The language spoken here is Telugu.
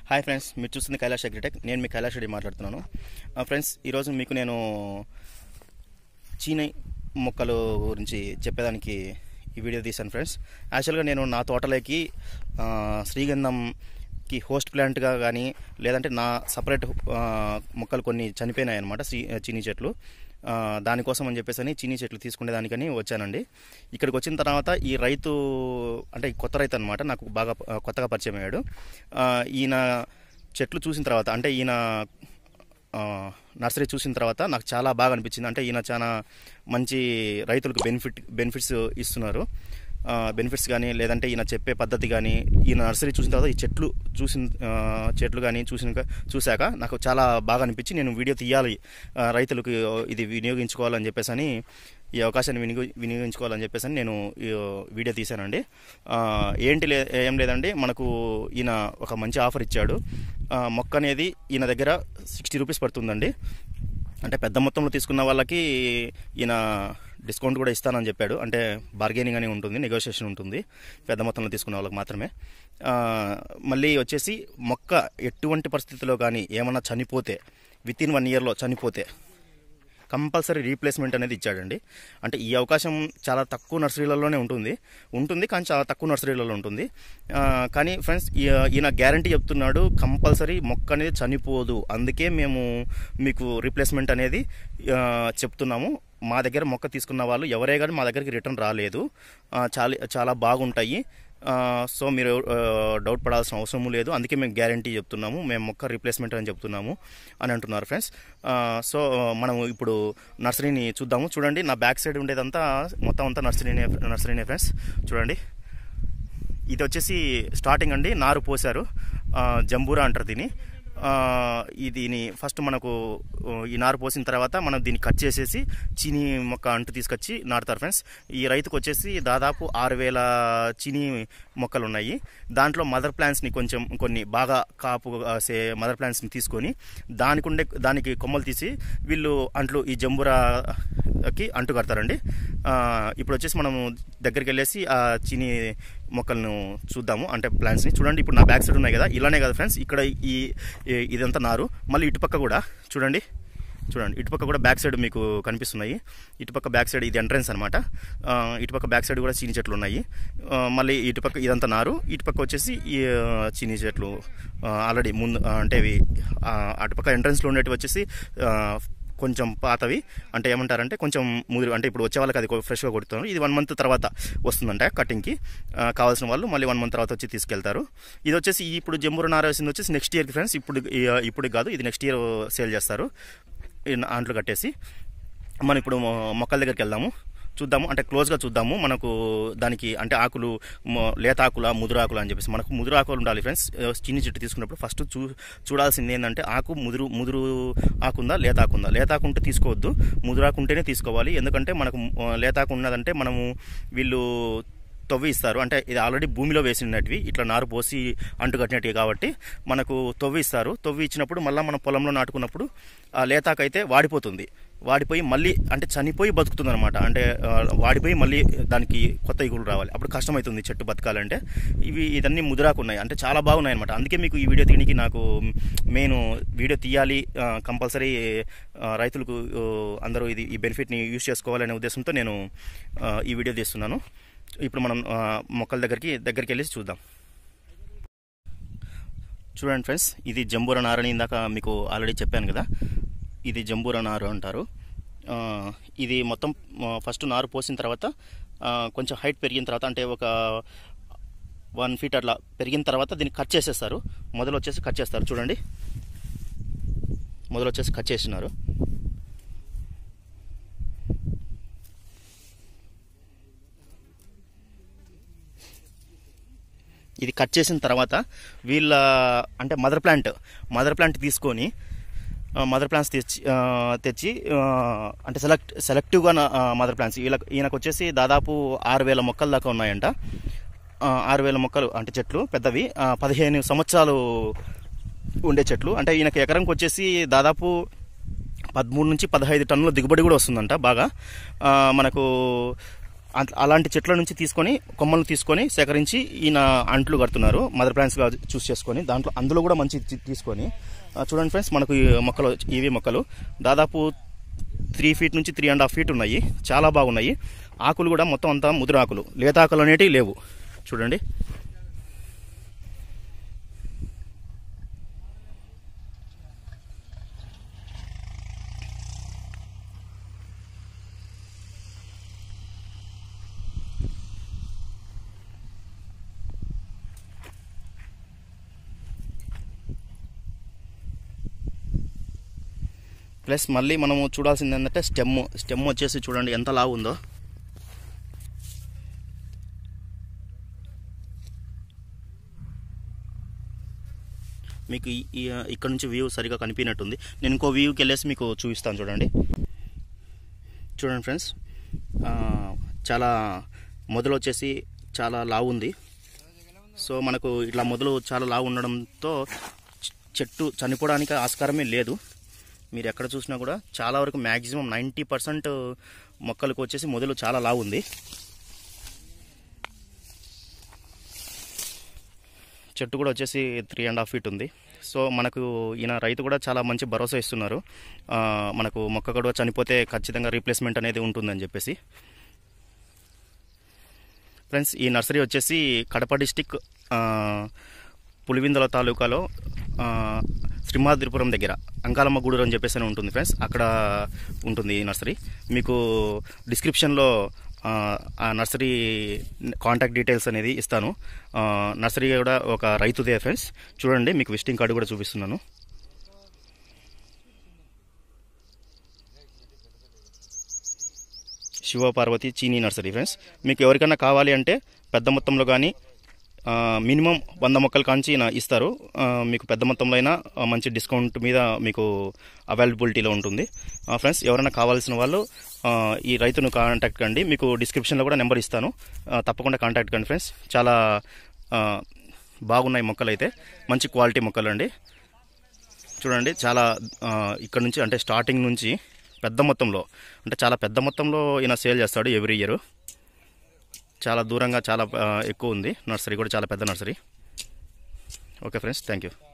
హాయ్ ఫ్రెండ్స్ మీరు చూస్తుంది కైలాష్ అగ్రిటెక్ నేను మీ కైలాష్ రెడ్డి మాట్లాడుతున్నాను ఆ, ఫ్రెండ్స్ ఈరోజు మీకు నేను చీనై మొక్కలు గురించి చెప్పేదానికి ఈ వీడియో తీశాను ఫ్రెండ్స్ యాక్చువల్గా నేను నా తోటలోకి ఆ, శ్రీగంధంకి హోస్ట్ ప్లాంట్గా కానీ లేదంటే నా సపరేట్ మొక్కలు కొన్ని చనిపోయినాయి అనమాట శ్రీ చీనీ చెట్లు ఆ, దానికోసం అని చెప్పేసి అని చీనీ చెట్లు తీసుకునే దానికని వచ్చానండి ఇక్కడికి వచ్చిన తర్వాత ఈ రైతు అంటే ఈ కొత్త రైతు అనమాట నాకు బాగా ఆ, కొత్తగా పరిచయం అయ్యాడు ఆ, ఈయన చెట్లు చూసిన తర్వాత అంటే ఈయన ఆ, నర్సరీ చూసిన తర్వాత నాకు చాలా బాగా అనిపించింది అంటే ఈయన చాలా మంచి రైతులకు బెనిఫిట్ బెనిఫిట్స్ ఇస్తున్నారు ఆ, బెనిఫిట్స్ కానీ లేదంటే ఈయన చెప్పే పద్ధతి కానీ ఈయన నర్సరీ చూసిన తర్వాత ఈ చెట్లు చూసిన ఆ, చెట్లు కానీ చూసిన చూశాక నాకు చాలా బాగా అనిపించి నేను వీడియో తీయాలి ఆ, రైతులకు ఇది వినియోగించుకోవాలని చెప్పేసి అని ఈ అవకాశాన్ని వినియోగ వినియోగించుకోవాలని చెప్పేసి అని నేను ఈ వీడియో తీశానండి ఆ, ఏంటి లే ఏం లేదండి మనకు ఈయన ఒక మంచి ఆఫర్ ఇచ్చాడు ఆ, మొక్క అనేది ఈయన దగ్గర సిక్స్టీ రూపీస్ పడుతుందండి అంటే పెద్ద మొత్తంలో తీసుకున్న వాళ్ళకి ఈయన డిస్కౌంట్ కూడా ఇస్తానని చెప్పాడు అంటే బార్గెనింగ్ అని ఉంటుంది నెగోషియేషన్ ఉంటుంది పెద్ద మొత్తంలో తీసుకున్న వాళ్ళకి మాత్రమే ఆ, మళ్ళీ వచ్చేసి మొక్క ఎటువంటి పరిస్థితిలో కానీ ఏమన్నా చనిపోతే విత్ ఇన్ వన్ ఇయర్లో చనిపోతే కంపల్సరీ రీప్లేస్మెంట్ అనేది ఇచ్చాడండి అంటే ఈ అవకాశం చాలా తక్కువ నర్సరీలలోనే ఉంటుంది ఉంటుంది కానీ చాలా తక్కువ నర్సరీలలో ఉంటుంది ఆ, కానీ ఫ్రెండ్స్ ఈ- ఈయన గ్యారంటీ చెప్తున్నాడు కంపల్సరీ మొక్క అనేది చనిపోదు అందుకే మేము మీకు రీప్లేస్మెంట్ అనేది ఆ, చెప్తున్నాము మా దగ్గర మొక్క తీసుకున్న వాళ్ళు ఎవరే కానీ మా దగ్గరికి రిటర్న్ రాలేదు ఆ, చాలా చాలా బాగుంటాయి ఆ, సో మీరు ఆ, డౌట్ పడాల్సిన అవసరం లేదు అందుకే మేము గ్యారంటీ చెప్తున్నాము మేము మొక్క రీప్లేస్మెంట్ అని చెప్తున్నాము అని అంటున్నారు ఫ్రెండ్స్ ఆ, సో మనం ఇప్పుడు నర్సరీని చూద్దాము చూడండి నా బ్యాక్ సైడ్ ఉండేదంతా మొత్తం అంతా నర్సరీనే నర్సరీనే ఫ్రెండ్స్ చూడండి ఇది వచ్చేసి స్టార్టింగ్ అండి నారు పోసారు ఆ, జంబూరా అంటారు దీన్ని ఆ, ఈ దీని ఫస్ట్ మనకు ఆ, ఈ నారు పోసిన తర్వాత మనం దీన్ని కట్ చేసేసి చీనీ మొక్క అంటు తీసుకొచ్చి నాటుతారు ఫ్రెండ్స్ ఈ రైతుకు వచ్చేసి దాదాపు ఆరు వేల చీనీ మొక్కలు ఉన్నాయి దాంట్లో మదర్ ప్లాంట్స్ని కొంచెం కొన్ని బాగా కాపు కాసే మదర్ ప్లాంట్స్ని తీసుకొని దానికి ఉండే దానికి కొమ్మలు తీసి వీళ్ళు అంట్లు ఈ జంబురాకి అంటు కడతారండి ఆ, ఇప్పుడు వచ్చేసి మనము దగ్గరికి వెళ్ళేసి ఆ చీనీ మొక్కలను చూద్దాము అంటే ప్లాంట్స్ని చూడండి ఇప్పుడు నా బ్యాక్ సైడ్ ఉన్నాయి కదా ఇలానే కదా ఫ్రెండ్స్ ఇక్కడ ఈ ఈ- ఇదంతా నారు మళ్ళీ ఇటుపక్క కూడా చూడండి చూడండి ఇటుపక్క కూడా బ్యాక్ సైడ్ మీకు కనిపిస్తున్నాయి ఇటుపక్క బ్యాక్ సైడ్ ఇది ఎంట్రన్స్ అనమాట ఇటుపక్క బ్యాక్ సైడ్ కూడా చీని చెట్లు ఉన్నాయి ఆ, మళ్ళీ ఇటుపక్క ఇదంతా నారు ఇటుపక్క వచ్చేసి ఈ ఆ, చీని చెట్లు ఆల్రెడీ ముందు ఆ, అంటే ఇవి ఆ, అటుపక్క ఎంట్రన్స్లో ఉండేవి వచ్చేసి ఆ, కొంచెం పాతవి అంటే ఏమంటారంటే కొంచెం ముదిరి అంటే ఇప్పుడు వచ్చే వాళ్ళకి అది ఫ్రెష్గా కొడుతున్నారు ఇది వన్ మంత్ తర్వాత వస్తుందంట కటింగ్కి ఆ, కావాల్సిన వాళ్ళు మళ్ళీ వన్ మంత్ తర్వాత వచ్చి తీసుకెళ్తారు ఇది వచ్చేసి ఈ ఇప్పుడు జంబూరు నార వేసింది వచ్చేసి నెక్స్ట్ ఇయర్కి ఫ్రెండ్స్ ఇప్పుడు ఈ- ఇప్పుడు కాదు ఇది నెక్స్ట్ ఇయర్ సేల్ చేస్తారు ఈ ఆంట్లు కట్టేసి మనం ఇప్పుడు మొ- మొక్కల దగ్గరికి వెళ్దాము చూద్దాము అంటే క్లోజ్గా చూద్దాము మనకు దానికి అంటే ఆకులు మొ- లేత ఆకుల ముదురాకులు అని చెప్పేసి మనకు ముదురు ఆకులు ఉండాలి ఫ్రెండ్స్ చిన్ని చెట్టు తీసుకున్నప్పుడు ఫస్ట్ చూ చూడాల్సింది ఏంటంటే ఆకు ముదురు ముదురు ఆకుందా లేత ఆకుందా లేత ఆకు ఉంటే తీసుకోవద్దు ముదురాకు ఉంటేనే తీసుకోవాలి ఎందుకంటే మనకు ఆ, లేత ఆకు ఉన్నదంటే మనము వీళ్ళు తవ్వి ఇస్తారు అంటే ఇది ఆల్రెడీ భూమిలో వేసినటివి ఇట్లా నారు పోసి అంటు కట్టినట్టు కాబట్టి మనకు తవ్వి ఇస్తారు తవ్వి ఇచ్చినప్పుడు మళ్ళీ మనం పొలంలో నాటుకున్నప్పుడు ఆ లేతాకైతే వాడిపోతుంది వాడిపోయి మళ్ళీ అంటే చనిపోయి బతుకుతుంది అనమాట అంటే ఆ, వాడిపోయి మళ్ళీ దానికి కొత్త ఇగులు రావాలి అప్పుడు కష్టమవుతుంది చెట్టు బతకాలంటే ఇవి ఇదన్నీ ముదిరాకు ఉన్నాయి అంటే చాలా బాగున్నాయి అనమాట అందుకే మీకు ఈ వీడియో తీయడానికి నాకు మెయిన్ వీడియో తీయాలి కంపల్సరీ రైతులకు ఆ, అందరూ ఇది ఈ బెనిఫిట్ని యూజ్ చేసుకోవాలనే ఉద్దేశంతో నేను ఆ, ఈ వీడియో తీస్తున్నాను ఇప్పుడు మనం ఆ, మొక్కల దగ్గరికి దగ్గరికి వెళ్ళి చూద్దాం చూడండి ఫ్రెండ్స్ ఇది జంబూర నారని ఇందాక మీకు ఆల్రెడీ చెప్పాను కదా ఇది జంబూర నారు అంటారు ఆ, ఇది మొత్తం ఆ, ఫస్ట్ నారు పోసిన తర్వాత ఆ, కొంచెం హైట్ పెరిగిన తర్వాత అంటే ఒక వన్ ఫీట్ అట్లా పెరిగిన తర్వాత దీన్ని కట్ చేసేస్తారు మొదలు వచ్చేసి కట్ చేస్తారు చూడండి మొదలు వచ్చేసి కట్ చేసినారు ఇది కట్ చేసిన తర్వాత వీళ్ళ అంటే మదర్ ప్లాంట్ మదర్ ప్లాంట్ తీసుకొని మదర్ ప్లాంట్స్ తెచ్చి ఆ, తెచ్చి ఆ, అంటే సెలెక్ట్ సెలెక్టివ్గా మదర్ ప్లాంట్స్ వీళ్ళకి ఈయనకు వచ్చేసి దాదాపు ఆరు వేల మొక్కల దాకా ఉన్నాయంట ఆ, ఆరు వేల మొక్కలు అంటే చెట్లు పెద్దవి ఆ, పదిహేను సంవత్సరాలు ఉండే చెట్లు అంటే ఈయనకి ఎకరంకి వచ్చేసి దాదాపు పదమూడు నుంచి పదహైదు టన్నుల దిగుబడి కూడా వస్తుందంట బాగా ఆ, మనకు అట్- అలాంటి చెట్ల నుంచి తీసుకొని కొమ్మలు తీసుకొని సేకరించి ఈయన అంట్లు కడుతున్నారు మదర్ ప్లాంట్స్గా చూస్ చేసుకొని దాంట్లో అందులో కూడా మంచి తి- తీసుకొని ఆ, చూడండి ఫ్రెండ్స్ మనకు ఈ మొక్కలు ఇవి మొక్కలు దాదాపు త్రీ ఫీట్ నుంచి త్రీ అండ్ హాఫ్ ఫీట్ ఉన్నాయి చాలా బాగున్నాయి ఆకులు కూడా మొత్తం అంతా ముదురు ఆకులు లేత ఆకులు అనేటివి లేవు చూడండి ప్లస్ మళ్ళీ మనము చూడాల్సింది ఏంటంటే స్టెమ్ స్టెమ్ వచ్చేసి చూడండి ఎంత లావు ఉందో మీకు ఈ- ఈ ఇక్కడ నుంచి వ్యూ సరిగా కనిపించినట్టుంది నేను ఇంకో వ్యూకి వెళ్ళేసి మీకు చూపిస్తాను చూడండి చూడండి ఫ్రెండ్స్ ఆ, చాలా మొదలు వచ్చేసి చాలా లావు ఉంది సో మనకు ఇట్లా మొదలు చాలా లావు ఉండడంతో చె- చెట్టు చనిపోవడానికి ఆస్కారమే లేదు మీరు ఎక్కడ చూసినా కూడా చాలా వరకు మ్యాక్సిమం నైంటీ పర్సెంట్ మొక్కలకు వచ్చేసి మొదలు చాలా లావు ఉంది చెట్టు కూడా వచ్చేసి త్రీ అండ్ హాఫ్ ఫీట్ ఉంది సో మనకు ఈయన రైతు కూడా చాలా మంచి భరోసా ఇస్తున్నారు ఆ, మనకు మొక్క కూడా చనిపోతే ఖచ్చితంగా రీప్లేస్మెంట్ అనేది ఉంటుందని చెప్పేసి ఫ్రెండ్స్ ఈ నర్సరీ వచ్చేసి కడప డిస్టిక్ పులివిందల తాలూకాలో ఆ, శ్రీమాద్రిపురం దగ్గర అంకాలమ్మ గూడూరు అని చెప్పేసి అని ఉంటుంది ఫ్రెండ్స్ అక్కడ ఉంటుంది ఈ నర్సరీ మీకు డిస్క్రిప్షన్లో ఆ, ఆ నర్సరీ కాంటాక్ట్ డీటెయిల్స్ అనేది ఇస్తాను ఆ, నర్సరీ కూడా ఒక రైతుదే ఫ్రెండ్స్ చూడండి మీకు విజిటింగ్ కార్డు కూడా చూపిస్తున్నాను శివపార్వతి చీనీ నర్సరీ ఫ్రెండ్స్ మీకు ఎవరికైనా కావాలి అంటే పెద్ద మొత్తంలో కానీ మినిమం వంద మొక్కలు కాంచి నా ఇస్తారు ఆ, మీకు పెద్ద మొత్తంలో అయినా ఆ, మంచి డిస్కౌంట్ మీద మీకు అవైలబిలిటీలో ఉంటుంది ఆ, ఫ్రెండ్స్ ఎవరైనా కావాల్సిన వాళ్ళు ఆ, ఈ రైతును కాంటాక్ట్ కండి మీకు డిస్క్రిప్షన్లో కూడా నెంబర్ ఇస్తాను ఆ, తప్పకుండా కాంటాక్ట్ కండి ఫ్రెండ్స్ చాలా ఆ, బాగున్నాయి మొక్కలు అయితే మంచి క్వాలిటీ మొక్కలు అండి చూడండి చాలా ఆ, ఇక్కడ నుంచి అంటే స్టార్టింగ్ నుంచి పెద్ద మొత్తంలో అంటే చాలా పెద్ద మొత్తంలో ఈయన సేల్ చేస్తాడు ఎవ్రీ ఇయర్ చాలా దూరంగా చాలా ఆ, ఎక్కువ ఉంది నర్సరీ కూడా చాలా పెద్ద nursery okay friends thank you